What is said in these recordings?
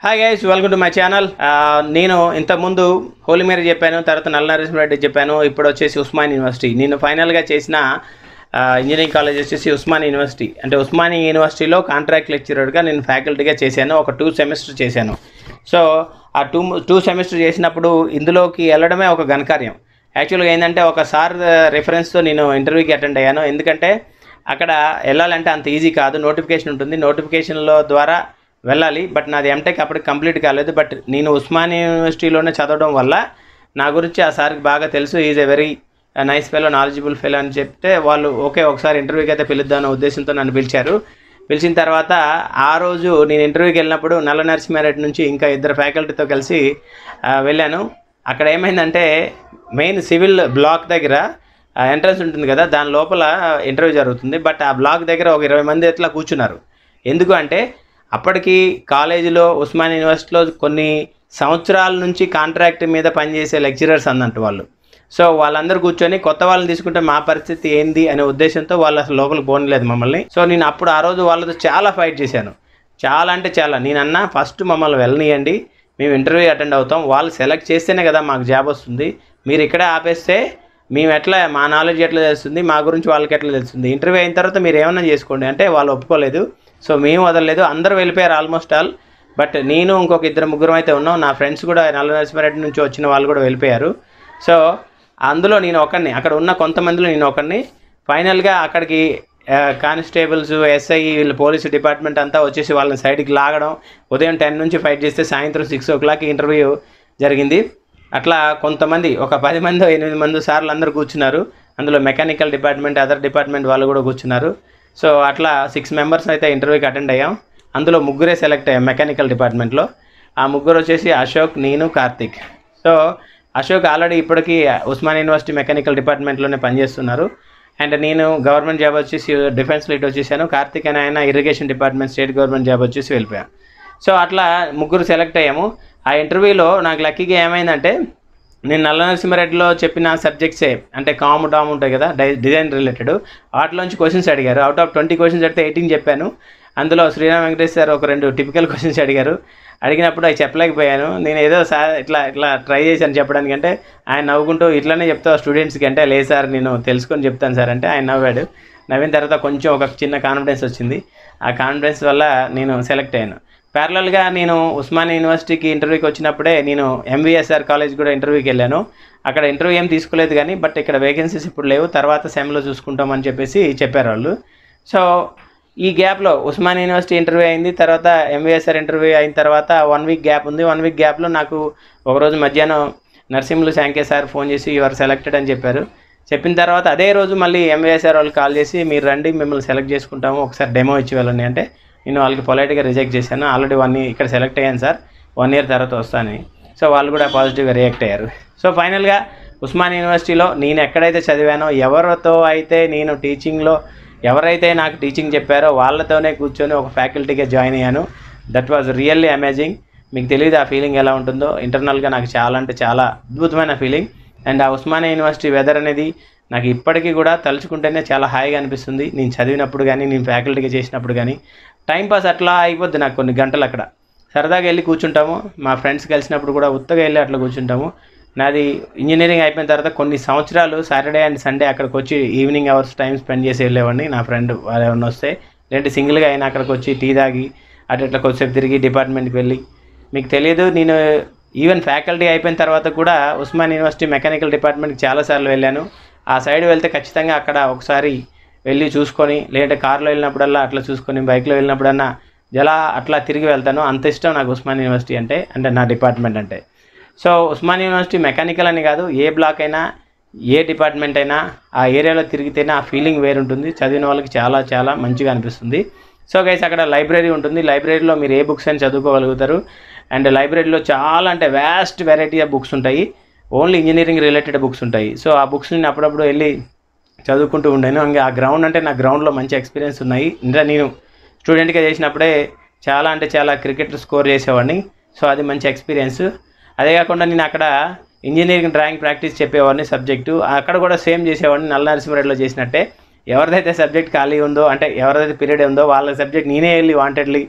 hi guys welcome to my channel నేను ఇంతకుముందు Holi Mary చెప్పాను తర్వాత నల్ల నరసింహారెడ్డి చెప్పాను ఇప్పుడు వచ్చేసి ఉస్మాన్ యూనివర్సిటీ నేను ఫైనల్గా చేసిన ఆ, ఇంజనీరింగ్ కాలేజ్ వచ్చేసి ఉస్మాన్ యూనివర్సిటీ అంటే ఉస్మాని యూనివర్సిటీలో కాంట్రాక్ట్ లెక్చరర్గా నేను ఫ్యాకల్టీగా చేశాను ఒక టూ సెమిస్టర్ చేశాను సో ఆ టూ టూ సెమిస్టర్ చేసినప్పుడు ఇందులోకి వెళ్ళడమే ఒక ఘనకార్యం యాక్చువల్గా ఏంటంటే ఒక సార్ రెఫరెన్స్తో నేను ఇంటర్వ్యూకి అటెండ్ అయ్యాను ఎందుకంటే అక్కడ వెళ్ళాలంటే అంత ఈజీ కాదు నోటిఫికేషన్ ఉంటుంది నోటిఫికేషన్లో ద్వారా వెళ్ళాలి బట్ నాది ఎంటెక్ అప్పటికి కంప్లీట్ కాలేదు బట్ నేను ఉస్మానియా యూనివర్సిటీలోనే చదవడం వల్ల నా గురించి ఆ సార్కి బాగా తెలుసు is a very nice fellow knowledgeable fellow అని చెప్తే వాళ్ళు ఓకే ఒకసారి ఇంటర్వ్యూకి అయితే పిలుద్దామన్న ఉద్దేశంతో నన్ను పిలిచారు పిలిచిన తర్వాత ఆ రోజు నేను ఇంటర్వ్యూకి వెళ్ళినప్పుడు నల్ల నరసింహారెడ్డి నుంచి ఇంకా ఇద్దరు ఫ్యాకల్టీతో కలిసి ఆ, వెళ్ళాను అక్కడ ఏమైందంటే మెయిన్ సివిల్ బ్లాక్ దగ్గర ఎంట్రన్స్ ఉంటుంది కదా దాని లోపల ఇంటర్వ్యూ జరుగుతుంది బట్ ఆ బ్లాక్ దగ్గర ఒక ఇరవై మంది ఎట్లా కూర్చున్నారు ఎందుకు అంటే అప్పటికి కాలేజీలో ఉస్మాన్ యూనివర్సిటీలో కొన్ని సంవత్సరాల నుంచి కాంట్రాక్ట్ మీద పనిచేసే లెక్చరర్స్ అన్నట్టు వాళ్ళు సో వాళ్ళందరూ కూర్చొని కొత్త వాళ్ళని తీసుకుంటే మా పరిస్థితి ఏంది అనే ఉద్దేశంతో వాళ్ళు అసలు లోపలికి పోనలేదు మమ్మల్ని సో నేను అప్పుడు ఆ రోజు వాళ్ళతో చాలా ఫైట్ చేశాను చాలా అంటే చాలా నేను అన్నా ఫస్ట్ మమ్మల్ని వెళ్ళనియండి మేము ఇంటర్వ్యూ అటెండ్ అవుతాం వాళ్ళు సెలెక్ట్ చేస్తేనే కదా మాకు జాబ్ వస్తుంది మీరు ఇక్కడే ఆపేస్తే మేము ఎట్లా మా నాలెడ్జ్ ఎట్లా తెలుస్తుంది మా గురించి వాళ్ళకి ఎట్లా తెలుస్తుంది ఇంటర్వ్యూ అయిన తర్వాత మీరు ఏమన్నా చేసుకోండి అంటే వాళ్ళు ఒప్పుకోలేదు సో మేము వదలలేదు అందరూ వెళ్ళిపోయారు ఆల్మోస్ట్ ఆల్ బట్ నేను ఇంకొక ఇద్దరు ముగ్గురు అయితే ఉన్నాం నా ఫ్రెండ్స్ కూడా నల్ల నరసింహారెడ్డి నుంచి వచ్చిన వాళ్ళు కూడా వెళ్ళిపోయారు సో అందులో నేను ఒకరిని అక్కడ ఉన్న కొంతమందిలో నేను ఒకరిని ఫైనల్గా అక్కడికి కానిస్టేబుల్స్ ఎస్ఐ వీళ్ళు పోలీసు డిపార్ట్మెంట్ అంతా వచ్చేసి వాళ్ళని సైడ్కి లాగడం ఉదయం టెన్ నుంచి ఫైట్ చేస్తే సాయంత్రం సిక్స్ ఓ క్లాక్ ఇంటర్వ్యూ జరిగింది అట్లా కొంతమంది ఒక పది మంది ఎనిమిది మంది సార్లు అందరూ కూర్చున్నారు అందులో మెకానికల్ డిపార్ట్మెంట్ అదర్ డిపార్ట్మెంట్ వాళ్ళు కూడా కూర్చున్నారు సో అట్లా సిక్స్ మెంబర్స్ అయితే ఇంటర్వ్యూకి అటెండ్ అయ్యాం అందులో ముగ్గురే సెలెక్ట్ అయ్యాం మెకానికల్ డిపార్ట్మెంట్లో ఆ ముగ్గురు వచ్చేసి అశోక్ నేను కార్తిక్ సో అశోక్ ఆల్రెడీ ఇప్పటికీ ఉస్మాన్ యూనివర్సిటీ మెకానికల్ డిపార్ట్మెంట్లోనే పనిచేస్తున్నారు అండ్ నేను గవర్నమెంట్ జాబ్ వచ్చేసి డిఫెన్స్లో ఇటు వచ్చేసాను కార్తిక్ అని ఆయన irrigation department state government job వచ్చేసి వెళ్ళిపోయాను సో అట్లా ముగ్గురు సెలెక్ట్ అయ్యాము ఆ ఇంటర్వ్యూలో నాకు లక్కీగా ఏమైందంటే నేను నల్ల నరసింహారెడ్డిలో చెప్పిన సబ్జెక్ట్సే అంటే కాము డామ్ ఉంటాయి కదా డై డిజైన్ రిలేటెడ్ వాటిలోంచి క్వశ్చన్స్ అడిగారు అవుట్ ఆఫ్ ట్వంటీ క్వశ్చన్స్ అడిగితే ఎయిటీన్ చెప్పాను అందులో శ్రీరామ్ వెంకటేష్ సార్ ఒక రెండు టిపికల్ క్వశ్చన్స్ అడిగారు అడిగినప్పుడు అవి చెప్పలేకపోయాను నేను ఏదో సార్ ఇట్లా ఇట్లా ట్రై చేశాను చెప్పడానికి అంటే ఆయన నవ్వుకుంటూ ఇట్లానే చెప్తావు స్టూడెంట్స్కి అంటే లేదు సార్ నేను తెలుసుకొని చెప్తాను సార్ అంటే ఆయన నవ్వాడు నవ్విన తర్వాత కొంచెం ఒక చిన్న కాన్ఫిడెన్స్ వచ్చింది ఆ కాన్ఫిడెన్స్ వల్ల నేను సెలెక్ట్ అయ్యాను ప్యారలల్గా నేను ఉస్మాన్ యూనివర్సిటీకి ఇంటర్వ్యూకి వచ్చినప్పుడే నేను ఎంవిఎస్ఆర్ కాలేజ్ కూడా ఇంటర్వ్యూకి వెళ్ళాను అక్కడ ఇంటర్వ్యూ ఏం తీసుకోలేదు కానీ బట్ ఇక్కడ వేకెన్సీస్ ఇప్పుడు లేవు తర్వాత సెమ్లో చూసుకుంటామని చెప్పేసి చెప్పారు వాళ్ళు సో ఈ గ్యాప్లో ఉస్మాన్ యూనివర్సిటీ ఇంటర్వ్యూ అయింది తర్వాత ఎంవిఎస్ఆర్ ఇంటర్వ్యూ అయిన తర్వాత వన్ వీక్ గ్యాప్ ఉంది వన్ వీక్ గ్యాప్లో నాకు ఒకరోజు మధ్యాహ్నం నరసింహులు శాంకే సార్ ఫోన్ చేసి యువర్ సెలెక్టెడ్ అని చెప్పారు చెప్పిన తర్వాత అదే రోజు మళ్ళీ ఎంవిఎస్ఆర్ వాళ్ళు కాల్ చేసి మీరు రండి మిమ్మల్ని సెలెక్ట్ చేసుకుంటాము ఒకసారి డెమో ఇచ్చి వెళ్ళండి అంటే నేను వాళ్ళకి పొలైట్గా రిజెక్ట్ చేశాను ఆల్రెడీ వన్ ఇక్కడ సెలెక్ట్ అయ్యాను సార్ వన్ ఇయర్ తర్వాత వస్తానని సో వాళ్ళు కూడా పాజిటివ్గా రియాక్ట్ అయ్యారు సో ఫైనల్గా ఉస్మాన్ యూనివర్సిటీలో నేను ఎక్కడైతే చదివానో ఎవరితో అయితే నేను టీచింగ్లో ఎవరైతే నాకు టీచింగ్ చెప్పారో వాళ్ళతోనే కూర్చొని ఒక ఫ్యాకల్టీగా జాయిన్ అయ్యాను దట్ వాజ్ రియల్లీ అమేజింగ్ మీకు తెలియదు ఆ ఫీలింగ్ ఎలా ఉంటుందో ఇంటర్నల్గా నాకు చాలా అంటే చాలా అద్భుతమైన ఫీలింగ్ అండ్ ఆ ఉస్మానియా యూనివర్సిటీ వెదర్ అనేది నాకు ఇప్పటికీ కూడా తలుచుకుంటేనే చాలా హాయిగా అనిపిస్తుంది నేను చదివినప్పుడు కానీ నేను ఫ్యాకల్టీగా చేసినప్పుడు కానీ టైం పాస్ అట్లా అయిపోద్ది నాకు కొన్ని గంటలు అక్కడ సరదాగా వెళ్ళి కూర్చుంటాము మా ఫ్రెండ్స్ కలిసినప్పుడు కూడా ఉత్తగా వెళ్ళి అట్లా కూర్చుంటాము నాది ఇంజనీరింగ్ అయిపోయిన తర్వాత కొన్ని సంవత్సరాలు సాటర్డే అండ్ సండే అక్కడికి వచ్చి ఈవినింగ్ అవర్స్ టైం స్పెండ్ చేసి వెళ్ళేవాడిని నా ఫ్రెండ్ వాళ్ళు ఎవరైనా వస్తే లేదంటే సింగిల్గా అయినా అక్కడికి వచ్చి టీ తాగి అటు ఇట్లా కొద్దిసేపు తిరిగి డిపార్ట్మెంట్కి వెళ్ళి మీకు తెలియదు నేను ఈవెన్ ఫ్యాకల్టీ అయిపోయిన తర్వాత కూడా ఉస్మాన్ యూనివర్సిటీ మెకానికల్ డిపార్ట్మెంట్కి చాలాసార్లు వెళ్ళాను ఆ సైడ్ వెళ్తే ఖచ్చితంగా అక్కడ ఒకసారి వెళ్ళి చూసుకొని లేదంటే కార్లో వెళ్ళినప్పుడల్లా అట్లా చూసుకొని బైక్లో వెళ్ళినప్పుడన్నా ఎలా అట్లా తిరిగి వెళ్తాను అంత ఇష్టం నాకు ఉస్మాన్ యూనివర్సిటీ అంటే అంటే నా డిపార్ట్మెంట్ అంటే సో ఉస్మాన్ యూనివర్సిటీ మెకానికల్ అని కాదు ఏ బ్లాక్ అయినా ఏ డిపార్ట్మెంట్ అయినా ఆ ఏరియాలో తిరిగితేనే ఆ ఫీలింగ్ వేరుంటుంది చదివిన వాళ్ళకి చాలా చాలా మంచిగా అనిపిస్తుంది సో గైస్ అక్కడ లైబ్రరీ ఉంటుంది లైబ్రరీలో మీరు ఏ బుక్స్ అని చదువుకోగలుగుతారు అండ్ లైబ్రరీలో చాలా అంటే వ్యాస్ట్ వెరైటీ ఆఫ్ బుక్స్ ఉంటాయి ఓన్లీ ఇంజనీరింగ్ రిలేటెడ్ బుక్స్ ఉంటాయి సో ఆ బుక్స్ నేను అప్పుడప్పుడు వెళ్ళి చదువుకుంటూ ఉండాను ఇంకా ఆ గ్రౌండ్ అంటే నా గ్రౌండ్లో మంచి ఎక్స్పీరియన్స్ ఉన్నాయి ఇంకా నేను స్టూడెంట్గా చేసినప్పుడే చాలా అంటే చాలా క్రికెట్ స్కోర్ చేసేవాడిని సో అది మంచి ఎక్స్పీరియన్స్ అదే కాకుండా నేను అక్కడ ఇంజనీరింగ్ డ్రాయింగ్ ప్రాక్టీస్ చెప్పేవాడిని సబ్జెక్టు అక్కడ కూడా సేమ్ చేసేవాడిని నల్ల నరసింహరెడ్డిలో చేసినట్టే ఎవరిదైతే సబ్జెక్ట్ ఖాళీ ఉందో అంటే ఎవరిదైతే పీరియడ్ ఉందో వాళ్ళ సబ్జెక్ట్ నేనే వెళ్ళి వాంటెడ్లీ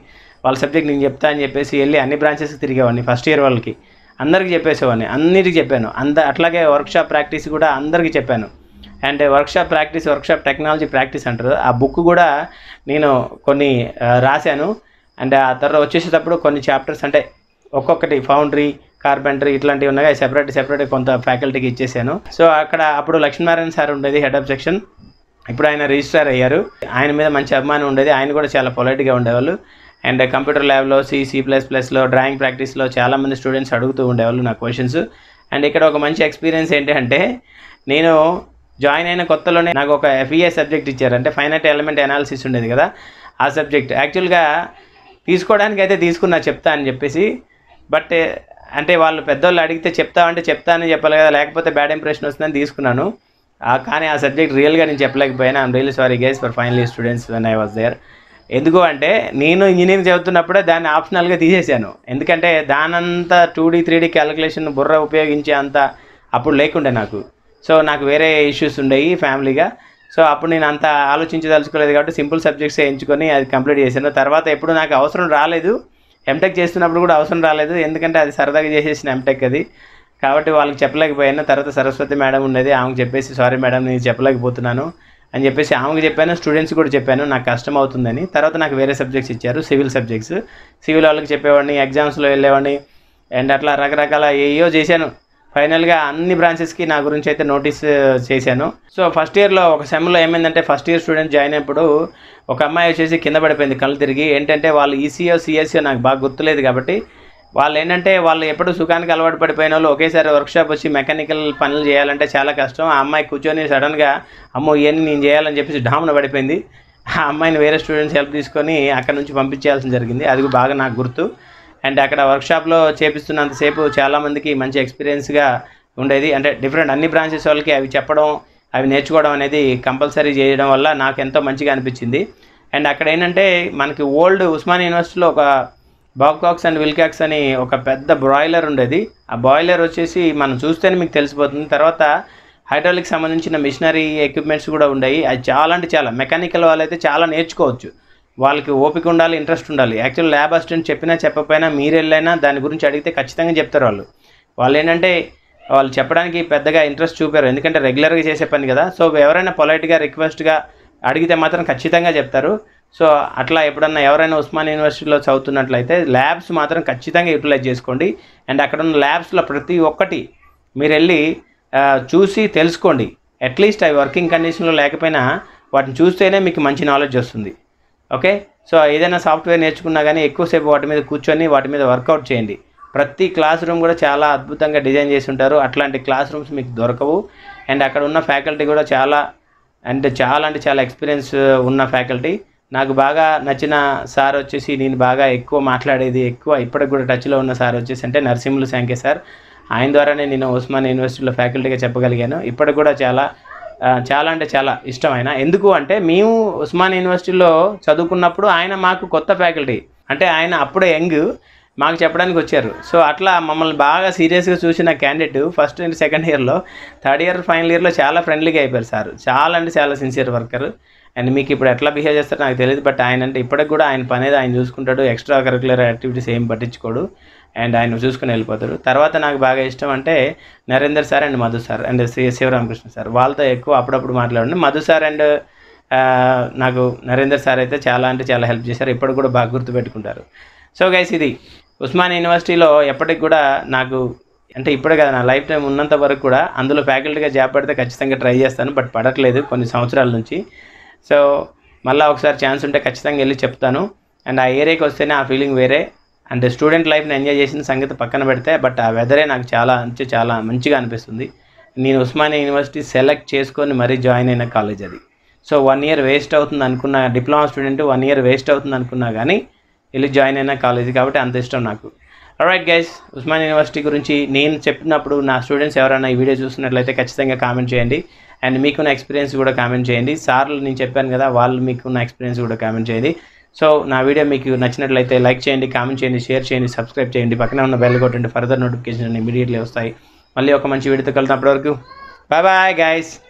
వాళ్ళ సబ్జెక్ట్ నేను చెప్తా అని చెప్పేసి వెళ్ళి అన్ని బ్రాంచెస్కి తిరిగేవాడిని ఫస్ట్ ఇయర్ వాళ్ళకి అందరికీ చెప్పేసేవాడిని అన్నిటికీ చెప్పాను అంద అట్లాగే వర్క్షాప్ ప్రాక్టీస్ కూడా అందరికీ చెప్పాను and workshop practice workshop technology practice అంటారు ఆ బుక్ కూడా నేను కొన్ని ఆ, రాశాను అండ్ ఆ తర్వాత వచ్చేసేటప్పుడు కొన్ని చాప్టర్స్ అంటే ఒక్కొక్కటి ఫౌండరీ కార్పెంటరీ ఇట్లాంటివి ఉన్నాయి సెపరేట్ సెపరేట్ కొంత ఫ్యాకల్టీకి ఇచ్చేసాను సో అక్కడ అప్పుడు లక్ష్మీనారాయణ సార్ ఉండేది హెడ్ ఆఫ్ సెక్షన్ ఇప్పుడు ఆయన రిజిస్టర్ అయ్యారు ఆయన మీద మంచి అభిమానం ఉండేది ఆయన కూడా చాలా పొలైట్గా ఉండేవాళ్ళు అండ్ కంప్యూటర్ ల్యాబ్లో సి సి ప్లస్ ప్లస్లో డ్రాయింగ్ ప్రాక్టీస్లో చాలామంది స్టూడెంట్స్ అడుగుతూ ఉండేవాళ్ళు నా క్వశ్చన్స్ అండ్ ఇక్కడ ఒక మంచి ఎక్స్పీరియన్స్ ఏంటి అంటే నేను జాయిన్ అయిన కొత్తలోనే నాకు ఒక ఎఫ్ఈఏ సబ్జెక్ట్ ఇచ్చారు అంటే ఫైనట్ ఎలిమెంట్ అనాలిసిస్ ఉండేది కదా ఆ సబ్జెక్ట్ యాక్చువల్గా తీసుకోవడానికి అయితే తీసుకున్నా చెప్తా అని చెప్పేసి బట్ అంటే వాళ్ళు పెద్దోళ్ళు అడిగితే చెప్తా అంటే చెప్తా అని చెప్పాలి కదా లేకపోతే బ్యాడ్ ఇంప్రెషన్ వస్తుందని తీసుకున్నాను ఆ, కానీ ఆ సబ్జెక్ట్ రియల్గా నేను చెప్పలేకపోయినా I'm really sorry guys for final students when I was there ఎందుకు అంటే నేను ఇంజనీరింగ్ చదువుతున్నప్పుడే దాన్ని ఆప్షనల్గా తీసేశాను ఎందుకంటే దానంతా two D three D calculation బుర్ర ఉపయోగించే అంత అప్పుడు లేకుండే నాకు సో నాకు వేరే ఇష్యూస్ ఉండేవి ఫ్యామిలీగా సో అప్పుడు నేను అంత ఆలోచించదలుచుకోలేదు కాబట్టి సింపుల్ సబ్జెక్ట్స్ ఎంచుకొని అది కంప్లీట్ చేశాను తర్వాత ఎప్పుడు నాకు అవసరం రాలేదు ఎంటెక్ చేస్తున్నప్పుడు కూడా అవసరం రాలేదు ఎందుకంటే అది సరదాగా చేసేసిన ఎంటెక్ అది కాబట్టి వాళ్ళకి చెప్పలేకపోయాను తర్వాత సరస్వతి మేడం ఉండేది ఆమెకు చెప్పేసి సారీ మేడం నేను చెప్పలేకపోతున్నాను అని చెప్పేసి ఆమెకు చెప్పాను స్టూడెంట్స్ కూడా చెప్పాను నాకు కష్టం అవుతుందని తర్వాత నాకు వేరే సబ్జెక్ట్స్ ఇచ్చారు సివిల్ సబ్జెక్ట్స్ సివిల్ వాళ్ళకి చెప్పేవాడిని ఎగ్జామ్స్లో వెళ్ళేవాడిని అండ్ అట్లా రకరకాల ఏయో చేశాను ఫైనల్గా అన్ని బ్రాంచెస్కి నా గురించి అయితే నోటీస్ చేశాను సో ఫస్ట్ ఇయర్లో ఒక సెమ్లో ఏమైందంటే ఫస్ట్ ఇయర్ స్టూడెంట్ జాయిన్ అయినప్పుడు ఒక అమ్మాయి వచ్చేసి కింద పడిపోయింది కళ్ళు తిరిగి ఏంటంటే వాళ్ళు ఈసీఓ సిఎస్ఓ నాకు బాగా గుర్తులేదు కాబట్టి వాళ్ళు ఏంటంటే వాళ్ళు ఎప్పుడు సుఖానికి అలవాటు పడిపోయిన వాళ్ళు ఒకేసారి వర్క్షాప్ వచ్చి మెకానికల్ పనులు చేయాలంటే చాలా కష్టం ఆ అమ్మాయి కూర్చొని సడన్గా అమ్మో ఇవన్నీ నేను చేయాలని చెప్పేసి డామున పడిపోయింది ఆ అమ్మాయిని వేరే స్టూడెంట్స్ హెల్ప్ తీసుకొని అక్కడ నుంచి పంపించేయాల్సి జరిగింది అది బాగా నాకు గుర్తు అండ్ అక్కడ వర్క్షాప్లో చేపిస్తున్నంతసేపు చాలామందికి మంచి ఎక్స్పీరియన్స్గా ఉండేది అంటే డిఫరెంట్ అన్ని బ్రాంచెస్ వాళ్ళకి అవి చెప్పడం అవి నేర్చుకోవడం అనేది కంపల్సరీ చేయడం వల్ల నాకు ఎంతో మంచిగా అనిపించింది అండ్ అక్కడ ఏంటంటే మనకి ఓల్డ్ ఉస్మాన్ యూనివర్సిటీలో ఒక బాక్కాక్స్ అండ్ విల్కాక్స్ అని ఒక పెద్ద బ్రాయిలర్ ఉండేది ఆ బాయిలర్ వచ్చేసి మనం చూస్తేనే మీకు తెలిసిపోతుంది తర్వాత హైడ్రాలిక్ సంబంధించిన మిషనరీ ఎక్విప్మెంట్స్ కూడా ఉన్నాయి అది చాలా అంటే చాలా మెకానికల్ వాళ్ళైతే చాలా నేర్చుకోవచ్చు వాళ్ళకి ఓపిక ఉండాలి ఇంట్రెస్ట్ ఉండాలి యాక్చువల్ ల్యాబ్ అసిస్టెంట్ చెప్పినా చెప్పకపోయినా మీరు వెళ్ళైనా దాని గురించి అడిగితే ఖచ్చితంగా చెప్తారు వాళ్ళు వాళ్ళు ఏంటంటే వాళ్ళు చెప్పడానికి పెద్దగా ఇంట్రెస్ట్ చూపారు ఎందుకంటే రెగ్యులర్గా చేసే పని కదా సో ఎవరైనా పొలైట్గా రిక్వెస్ట్గా అడిగితే మాత్రం ఖచ్చితంగా చెప్తారు సో అట్లా ఎప్పుడన్నా ఎవరైనా ఉస్మాన్ యూనివర్సిటీలో చదువుతున్నట్లయితే ల్యాబ్స్ మాత్రం ఖచ్చితంగా యూటిలైజ్ చేసుకోండి అండ్ అక్కడ ఉన్న ల్యాబ్స్లో ప్రతి ఒక్కటి మీరు వెళ్ళి ఆ, చూసి తెలుసుకోండి అట్లీస్ట్ అవి వర్కింగ్ కండిషన్లో లేకపోయినా వాటిని చూస్తేనే మీకు మంచి నాలెడ్జ్ వస్తుంది ఓకే సో ఏదైనా సాఫ్ట్వేర్ నేర్చుకున్నా కానీ ఎక్కువసేపు వాటి మీద కూర్చొని వాటి మీద వర్కౌట్ చేయండి ప్రతి క్లాస్ రూమ్ కూడా చాలా అద్భుతంగా డిజైన్ చేసి ఉంటారు అట్లాంటి క్లాస్ రూమ్స్ మీకు దొరకవు అండ్ అక్కడ ఉన్న ఫ్యాకల్టీ కూడా చాలా అంటే చాలా అంటే చాలా ఎక్స్పీరియన్స్ ఉన్న ఫ్యాకల్టీ నాకు బాగా నచ్చిన సార్ వచ్చేసి నేను బాగా ఎక్కువ మాట్లాడేది ఎక్కువ ఇప్పటికి కూడా టచ్లో ఉన్న సార్ వచ్చేసి అంటే నరసింహులు శాంకే సార్ ఆయన ద్వారానే నేను ఉస్మాన్ యూనివర్సిటీలో ఫ్యాకల్టీగా చెప్పగలిగాను ఇప్పటికి కూడా చాలా ఆ, చాలా అంటే చాలా ఇష్టమైన ఎందుకు అంటే మేము ఉస్మాన్ యూనివర్సిటీలో చదువుకున్నప్పుడు ఆయన మాకు కొత్త ఫ్యాకల్టీ అంటే ఆయన అప్పుడే యంగ్ మాకు చెప్పడానికి వచ్చారు సో అట్లా మమ్మల్ని బాగా సీరియస్గా చూసిన క్యాండిడేట్ ఫస్ట్ అండ్ సెకండ్ ఇయర్లో థర్డ్ ఇయర్ ఫైనల్ ఇయర్లో చాలా ఫ్రెండ్లీగా అయిపోయారు సార్ చాలా అంటే చాలా సిన్సియర్ వర్కర్ అండ్ మీకు ఇప్పుడు ఎట్లా బిహేవ్ చేస్తారో నాకు తెలియదు బట్ ఆయన అంటే ఇప్పటికి కూడా ఆయన పని ఏదో ఆయన చూసుకుంటాడు ఎక్స్ట్రా కరికులర్ యాక్టివిటీస్ ఏం పట్టించుకోడు అండ్ ఆయన చూసుకుని వెళ్ళిపోతారు తర్వాత నాకు బాగా ఇష్టం అంటే Narender sir and Madhu sir and Shri Sivaramakrishna sir వాళ్ళతో ఎక్కువ అప్పుడప్పుడు మాట్లాడండి మధు సార్ అండ్ ఆ, నాకు నరేందర్ సార్ అయితే చాలా అంటే చాలా హెల్ప్ చేశారు ఇప్పటికి కూడా బాగా గుర్తుపెట్టుకుంటారు సో గైస్ ఇది ఉస్మాన్ యూనివర్సిటీలో ఎప్పటికి కూడా నాకు అంటే ఇప్పుడే కదా నా లైఫ్ టైం ఉన్నంత వరకు కూడా అందులో ఫ్యాకల్టీగా జాబ్ పడితే ఖచ్చితంగా ట్రై చేస్తాను బట్ పడట్లేదు కొన్ని సంవత్సరాల నుంచి సో మళ్ళీ ఒకసారి ఛాన్స్ ఉంటే ఖచ్చితంగా వెళ్ళి చెప్తాను అండ్ ఆ ఏరియాకి వస్తేనే ఆ ఫీలింగ్ వేరే అంటే స్టూడెంట్ లైఫ్ని ఎంజాయ్ చేసిన సంగతి పక్కన పెడితే బట్ ఆ వెదరే నాకు చాలా అంటే చాలా మంచిగా అనిపిస్తుంది నేను ఉస్మానియా యూనివర్సిటీ సెలెక్ట్ చేసుకొని మరీ జాయిన్ అయిన కాలేజ్ అది సో వన్ ఇయర్ వేస్ట్ అవుతుంది అనుకున్న diploma student one year waste అవుతుంది అనుకున్నా కానీ వెళ్ళి జాయిన్ అయిన కాలేజీ కాబట్టి అంత ఇష్టం నాకు రైట్ గైస్ ఉస్మాన్ యూనివర్సిటీ గురించి నేను చెప్పినప్పుడు నా స్టూడెంట్స్ ఎవరైనా ఈ వీడియో చూస్తున్నట్లయితే ఖచ్చితంగా కామెంట్ చేయండి అండ్ మీకున్న ఎక్స్పీరియన్స్ కూడా కామెంట్ చేయండి సార్లు నేను చెప్పాను కదా వాళ్ళు మీకున్న ఎక్స్పీరియన్స్ కూడా కామెంట్ చేయండి సో నా వీడియో మీకు నచ్చినట్లయితే లైక్ చేయండి కామెంట్ చేయండి షేర్ చేయండి సబ్స్క్రైబ్ చేయండి పక్కన ఉన్న బెల్ కొట్టండి ఫర్దర్ నోటిఫికేషన్ ఇమీడియట్లీ వస్తాయి మళ్ళీ ఒక మంచి వీడియోతో కలుద్దాం అప్పటివరకు బాయ్ బాయ్ గైస్